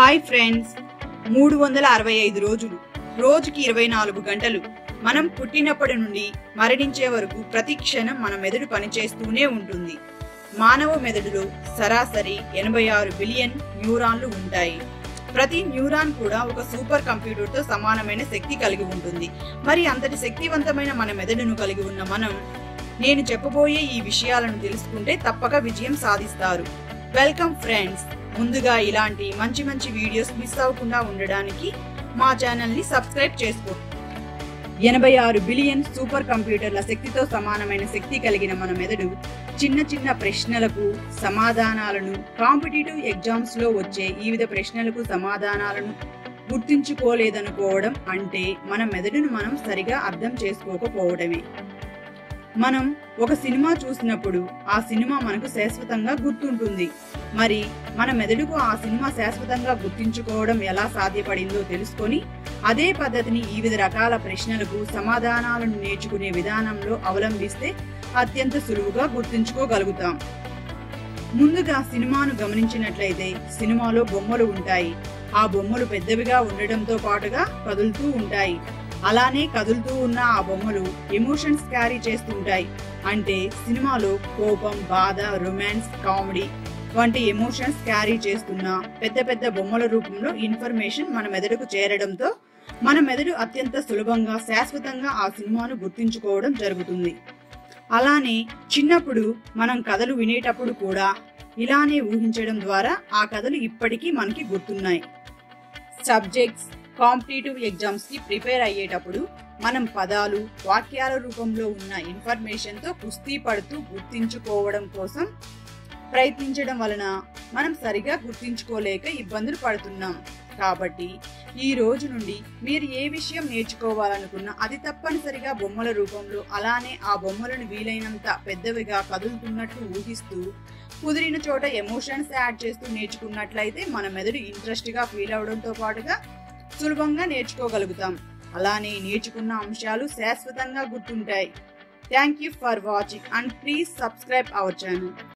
hi friends మూడు వందల అరవై ఐదు రోజులు రోజుకి ఇరవై నాలుగు గంటలు మనం పుట్టినప్పటి నుండి మరణించే వరకు ప్రతి క్షణం మన మెదడు పనిచేస్తూనే ఉంటుంది మానవ మెదడులో సరాసరి ఎనభై ఆరు బిలియన్ న్యూరాన్లు ఉంటాయి ప్రతి న్యూరాన్ కూడా ఒక సూపర్ కంప్యూటర్తో సమానమైన శక్తి కలిగి ఉంటుంది మరి అంతటి శక్తివంతమైన మన మెదడును కలిగి ఉన్న మనం నేను చెప్పబోయే ఈ విషయాలను తెలుసుకుంటే తప్పక విజయం సాధిస్తారు వెల్కమ్ ఫ్రెండ్స్ ముందుగా ఇలాంటి మంచి మంచి వీడియోస్ మిస్ అవ్వకుండా ఉండడానికి మా ఛానల్ని సబ్స్క్రైబ్ చేసుకో ఎనభై ఆరు బిలియన్ సూపర్ కంప్యూటర్ల శక్తితో సమానమైన శక్తి కలిగిన మన మెదడు చిన్న చిన్న ప్రశ్నలకు సమాధానాలను కాంపిటేటివ్ ఎగ్జామ్స్ లో వచ్చే వివిధ ప్రశ్నలకు సమాధానాలను గుర్తించుకోలేదనుకోవడం అంటే మన మెదడును మనం సరిగా అర్థం చేసుకోకపోవడమే మనం ఒక సినిమా చూసినప్పుడు ఆ సినిమా మనకు శాశ్వతంగా గుర్తుంటుంది మరి మన మెదడుకు ఆ సినిమా శాశ్వతంగా గుర్తించుకోవడం ఎలా సాధ్యపడిందో తెలుసుకొని అదే పద్ధతిని వివిధ రకాల ప్రశ్నలకు సమాధానాలను నేర్చుకునే విధానంలో అవలంబిస్తే అత్యంత సులువుగా గుర్తుంచుకోగలుగుతాం ముందుగా సినిమాను గమనించినట్లయితే సినిమాలో బొమ్మలు ఉంటాయి ఆ బొమ్మలు పెద్దవిగా ఉండడంతో పాటుగా కదులుతూ ఉంటాయి అలానే కదులుతూ ఉన్న ఆ బొమ్మలు ఎమోషన్స్ క్యారీ చేస్తుంటాయి అంటే సినిమాలో కోపం బాధ రొమాన్స్ కామెడీ వంటి ఎమోషన్స్ క్యారీ చేస్తున్న పెద్ద పెద్ద బొమ్మల రూపంలో ఇన్ఫర్మేషన్ మన మెదడుకు చేరడంతో మన మెదడు అత్యంత సులభంగా శాశ్వతంగా ఆ సినిమాను గుర్తించుకోవడం జరుగుతుంది అలానే చిన్నప్పుడు మనం కథలు వినేటప్పుడు కూడా ఇలానే ఊహించడం ద్వారా ఆ కథలు ఇప్పటికీ మనకి గుర్తున్నాయి సబ్జెక్ట్స్ కాంపిటేటివ్ ఎగ్జామ్స్ కి ప్రిపేర్ అయ్యేటప్పుడు మనం పదాలు వాక్యాల రూపంలో ఉన్న ఇన్ఫర్మేషన్ తో కుస్తీ పడుతూ గుర్తించుకోవడం కోసం ప్రయత్నించడం వలన మనం సరిగా గుర్తించుకోలేక ఇబ్బందులు పడుతున్నాం కాబట్టి ఈ రోజు నుండి మీరు ఏ విషయం నేర్చుకోవాలనుకున్నా అది తప్పనిసరిగా బొమ్మల రూపంలో అలానే ఆ బొమ్మలను వీలైనంత పెద్దవిగా కదులుతున్నట్టు ఊహిస్తూ కుదిరిన చోట ఎమోషన్స్ యాడ్ చేస్తూ నేర్చుకున్నట్లయితే మన మెదడు ఇంట్రెస్ట్ గా ఫీల్ అవడంతో పాటుగా సులభంగా నేర్చుకోగలుగుతాం అలానే నేర్చుకున్న అంశాలు శాశ్వతంగా గుర్తుంటాయి thank you for watching and please subscribe our channel